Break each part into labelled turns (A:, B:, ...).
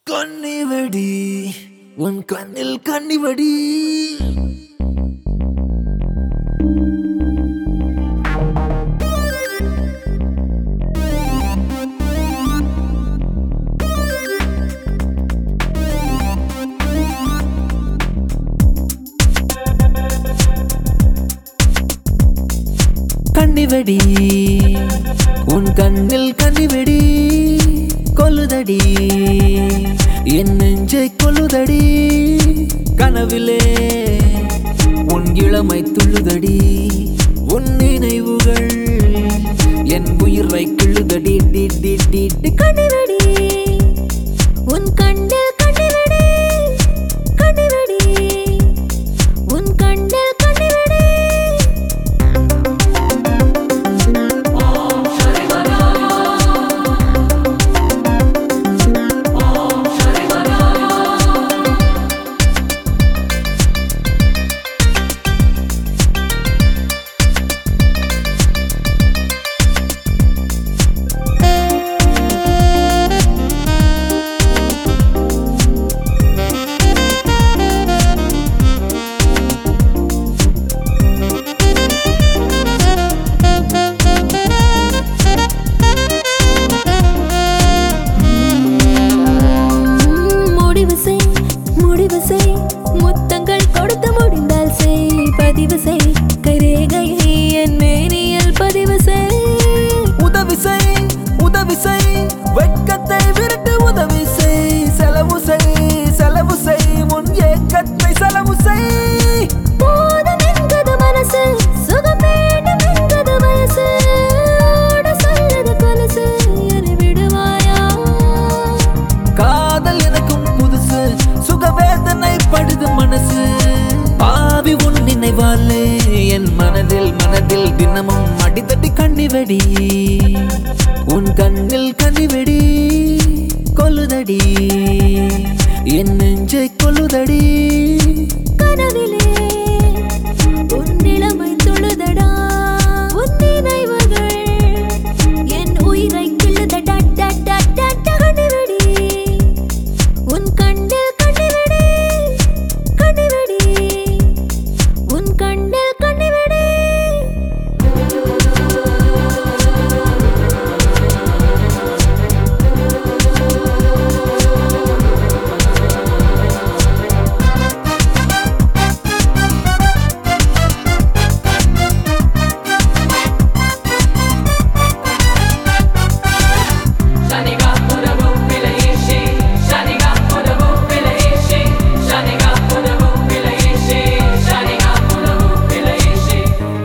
A: கண்ணிவடி உன் கண்ணில் கண்ணிவடி கண்ணிவடி உன் கண்ணில் கண்ணிவடி கொல்லுதடி என் நெஞ்சை கொல்லுதடி கனவிலே உன் இளமை துள்ளுதடி உன் நினைவுகள் என் உயிரை கிள்ளுதடி டி டி டி டி
B: கண்ணிவடி உன் கண்ணில் கண்ணிவடி கண்ணிவடி உன் கண்ணில் கண்ணிவடி முடிவு செய் முடிவு செய் முத்தங்கள் கொடுத்து முடிந்தால் செய் பதிவு செய் கைரேகையை என் மேனியில் பதிவு செய்
A: உதவி செய் உதவி செய் வெட்கத்தை விரட்டு உதவி செய் செலவு செய் செலவு செய் உன் ஏக்கத்தை செலவு செய்
B: போதும் என்கிறது மனசு சுகம் வேண்டும் என்கிறது வயசு ஓட சொல்லுது கொலுசு என்னை விடுவாயா
A: காதல் எனக்கும் புதுசு சுகவேதனை படுது மனசு பாவி உன் நினைவாலே என் மனதில் மனதில் தினமும் அடித்தட்டி கண்ணிவெடி உன் கண்ணில் கண்ணிவெடி கொல்லுதடி என் நெஞ்சை கொல்லுதடி
B: கனவிலே உன் இளமை தொழுதடா உன் நினைவுகள் என் உயிரை கிள்ளுதடா டா டா டா டா கண்ணிவெடி உன் கண்ணில் கண்ணிவெடி கண்ணிவெடி உன் கண்ணில் கண்ணிவெடி
C: Shaniga Pudavu Vilayishi Shaniga Pudavu Vilayishi Shaniga Pudavu Vilayishi Shaniga Pudavu Vilayishi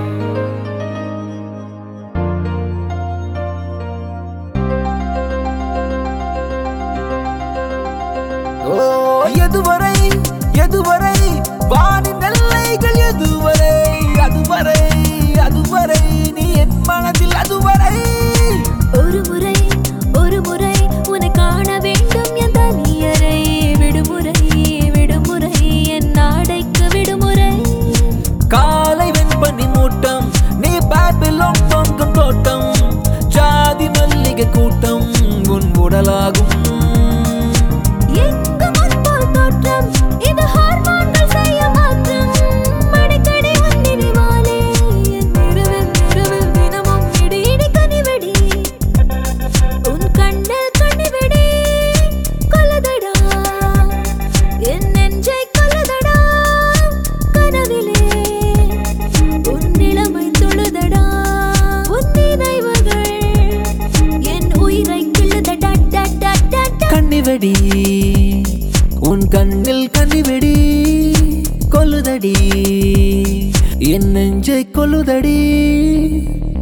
A: ஓ எதுவரை எதுவரை வானின் எல்லைகள் எதுவரை அதுவரை அதுவரை நீ என் மனதில் அதுவரை
B: ஒரு முறை ஒரு முறை உன்னை காண வேண்டும் என் தனியறை விடுமுறை விடுமுறை என் நாடைக்கு விடுமுறை
A: காலை வெண்பனி மூட்டம் நீ பேபிலோன் தொங்கும் தோட்டம் ஜாதி மல்லிகை கூட்டம் உன் உடலாகும்
B: எங்கும் அன்போல் தோற்றம் இது ஹார்மோன்கள் செய்ய மாற்றம் அடிக்கடி உன் நினைவாலே என் இரவில் இரவில் தினமும் இடி இடி கனிவெடி உன் கண்ணில் கனிவெடி கொல்லதடா என் நெஞ்சை கொல்லதடா கனவிலே உன் இளமை தொழுதடா உன் நினைவுகள் என் உயிரை கிள்ளுதடா டா டா டா டா
A: கண்ணிவெடி உன் கண்ணில் கண்ணிவெடி கொல்லுதடி என் நெஞ்சை கொல்லுதடி